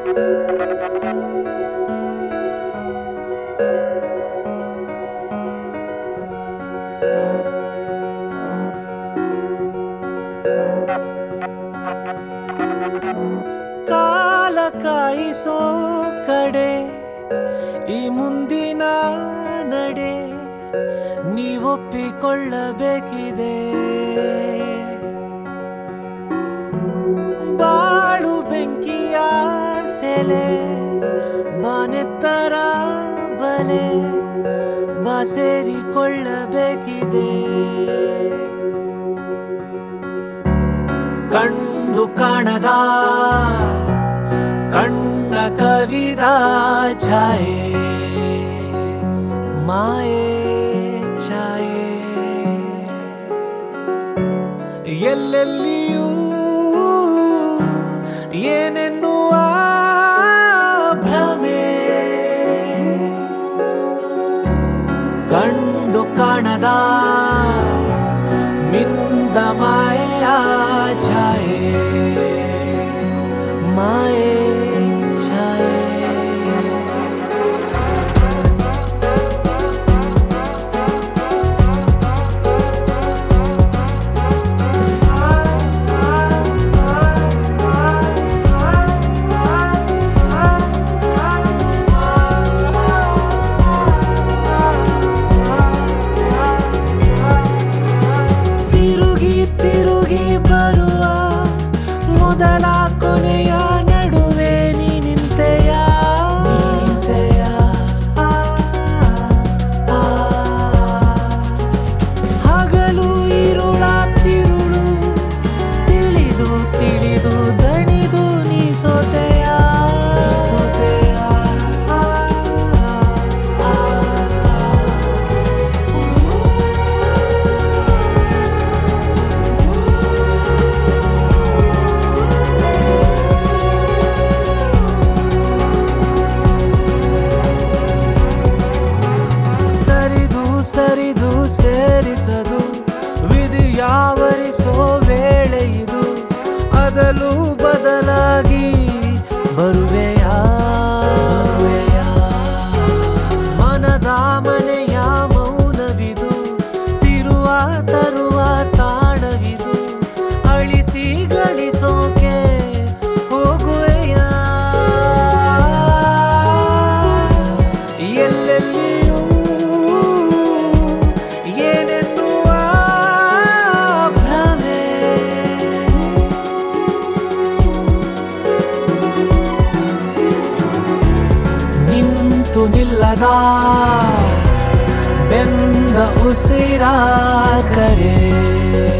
ಕಾಲ ಕಾಯಿಸೋ ಕಡೆ ಈ ಮುಂದಿನ ನಡೆ ನೀವೊಪ್ಪಿಕೊಳ್ಳಬೇಕಿದೆ ಬಾಳು ಬೆಂಕಿಯ ಸೆಲೆ ಬಾನೆತ್ತರ ಬಲೆ ಬಾ ಸೇರಿಕೊಳ್ಳಬೇಕಿದೆ ಕಂಡು ಕಾಣದ ಕಣ್ಣ ಕವಿದ ಛಾಯೆ ಮಾಯೆ ಛಾಯೆ ಎಲ್ಲೆಲ್ಲಿಯೂ ಏನೆನ್ನುವ ಭ್ರಮೆ ಕಂಡು ಕಾಣದ ಮಿಂದ ಮಾಯೆಯ ಛಾಯೆ ಮಾಯೆ ಛಾಯೆ ತಿರುಗಿ ತಿರುಗಿ ಬರುವ ಮೊದಲ ಕೊನೆಯ ನಡುವೆ ನೀ ನಿಂತೆಯ ಹಗಲು ಇರುಳ ತಿರುಳು ತಿಳಿದು ತಿಳಿದು ದಣಿದು ನೀ ಸೋತೆಯ ಸೋತೆಯ ಸರಿದು ಸರಿದು ಸೇರಿಸದು ವಿಧಿ ಯಾವರಿಸೋ ವೇಳೆ ಇದು ಅದಲು ಬದಲಾಗಿ ಬರುವೆಯ ಮನದ ಮನೆಯ ಮೌನವಿದು ತಿರುವ ತರುವ ತಾಣವಿದು ಅಳಿಸಿ ಗಳಿಸೋಕೆ ಹೋಗುವೆಯ ಎಲ್ಲೆಲ್ಲಿಯೂ ಏನೆನ್ನುವ ಭ್ರಮೆ ನಿಂತು ನಿಲ್ಲದ ಬೆಂದ ಉಸಿರ ಕರೆ